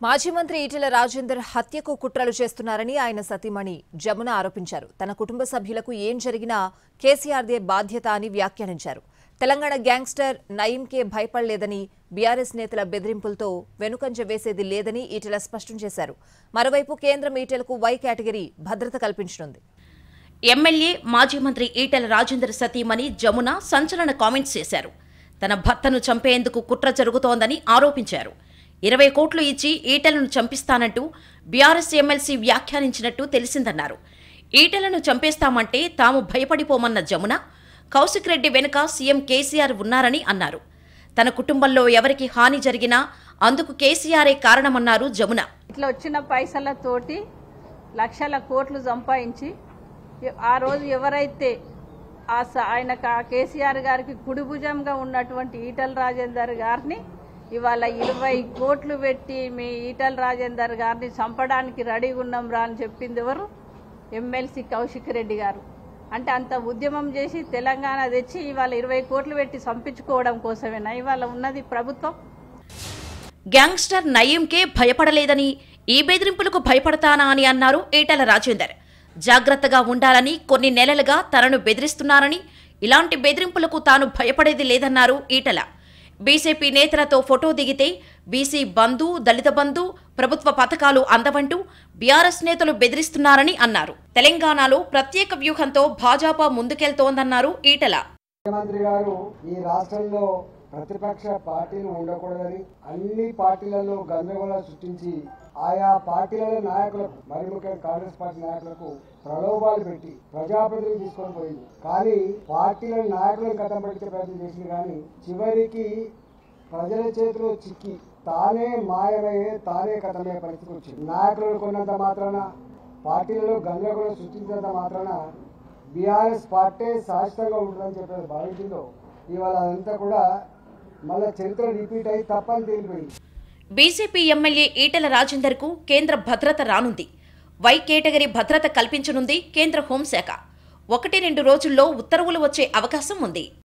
మాజీ మంత్రి ఈటెల రాజేందర్ హత్యకు కుట్రలు చేస్తున్నారని ఆయన సతీమణి జమున ఆరోపించారు తన కుటుంబ సభ్యులకు ఏం జరిగినా కేసీఆర్దే బాధ్యత అని వ్యాఖ్యానించారు తెలంగాణ గ్యాంగ్స్టర్ నయీంకే భయపడలేదని బీఆర్ఎస్ నేతల బెదిరింపులతో వెనుకంజ వేసేది లేదని ఈటెల స్పష్టం చేశారు మరోవైపు కేంద్రం ఈటెలకు వై కేటగిరీ భద్రత కల్పించనుంది ఎమ్మెల్యే మాజీ మంత్రి ఈటెల రాజేందర్ సతీమణి జమున సంచలన కామెంట్స్ చేశారు తన భర్తను చంపేందుకు కుట్ర జరుగుతోందని ఆరోపించారు ఇరవై కోట్లు ఇచ్చి ఈటెలను చంపిస్తానంటూ బీఆర్ఎస్ ఎమ్మెల్సీ వ్యాఖ్యానించినట్టు తెలిసిందన్నారు ఈటెలను చంపేస్తామంటే తాము భయపడిపోమన్న జమున కౌశిక్ రెడ్డి వెనుక సీఎం కేసీఆర్ ఉన్నారని అన్నారు తన కుటుంబంలో ఎవరికి హాని జరిగినా అందుకు కేసీఆరే కారణమన్నారు జమున ఇట్లా వచ్చిన పైసలతోటి లక్షల కోట్లు సంపాదించి ఎ- ఆ రోజు ఎవరైతే ఆ స- ఆయనకు ఆ కేసీఆర్ గారికి కుడిభుజంగా ఉన్నటువంటి ఈటల రాజేందర్ గారిని ఇవాళ ఇరవై కోట్లు పెట్టి మీ ఈటల రాజేందర్ గారిని చంపడానికి రెడీగా ఉన్నాం రా అని చెప్పింది ఎవరు ఎమ్మెల్సీ కౌశిక్ రెడ్డి గారు అంటే అంత ఉద్యమం చేసి తెలంగాణ తెచ్చి ఇవాళ ఇరవై కోట్లు పెట్టి చంపించుకోవడం కోసమేనా ఇవాళ ఉన్నది ప్రభుత్వం గ్యాంగ్స్టర్ నయీంకే భయపడలేదని ఈ బెదిరింపులకు భయపడతానా అని అన్నారు ఈటెల రాజేందర్ జాగ్రత్తగా ఉండాలని కొన్ని నెలలుగా తనను బెదిరిస్తున్నారని ఇలాంటి బెదిరింపులకు తాను భయపడేది లేదన్నారు ఈటెల బీజేపీ నేతలతో ఫోటో దిగితే బీసీ బంధు దళిత బంధు ప్రభుత్వ పథకాలు అందవంటూ బీఆర్ఎస్ నేతలు బెదిరిస్తున్నారని అన్నారు తెలంగాణలో ప్రత్యేక వ్యూహంతో భాజపా ముందుకెళ్తోందన్నారు ఈటెల ముఖ్యమంత్రి గారు ఈ రాష్ట్రంలో ప్రతిపక్ష పార్టీలు ఉండకూడదని అన్ని పార్టీలలో గందరగోళం సృష్టించి ఆయా పార్టీల నాయకులకు మరి ముఖ్యంగా కాంగ్రెస్ పార్టీ నాయకులకు ప్రలోభాలు పెట్టి ప్రజాప్రతినిధులు తీసుకొని పోయింది కానీ పార్టీల నాయకులను కథం పట్టించే ప్రయత్నం చేసింది కానీ చివరికి ప్రజల చేతిలో చిక్కి తానే మాయమయ్యే తానే కథమయ్యే పరిస్థితి వచ్చింది నాయకులను కొన్నంత మాత్రాన పార్టీలలో గందరగోళం సృష్టించినంత మాత్రాన బీఆర్ఎస్ పార్టీ శాశ్వతంగా ఉంటుందని చెప్పేది భావించిందో ఇవాళ అదంతా కూడా మళ్ళీ చరిత్ర రిపీట్ అయ్యి తప్పని తేలిపోయింది బీజేపీ ఎమ్మెల్యే ఈటెల రాజేందర్కు కేంద్ర భద్రత రానుంది వై కేటగిరీ భద్రత కల్పించనుంది కేంద్ర హోంశాఖ ఒకటి రెండు రోజుల్లో ఉత్తర్వులు వచ్చే అవకాశం ఉంది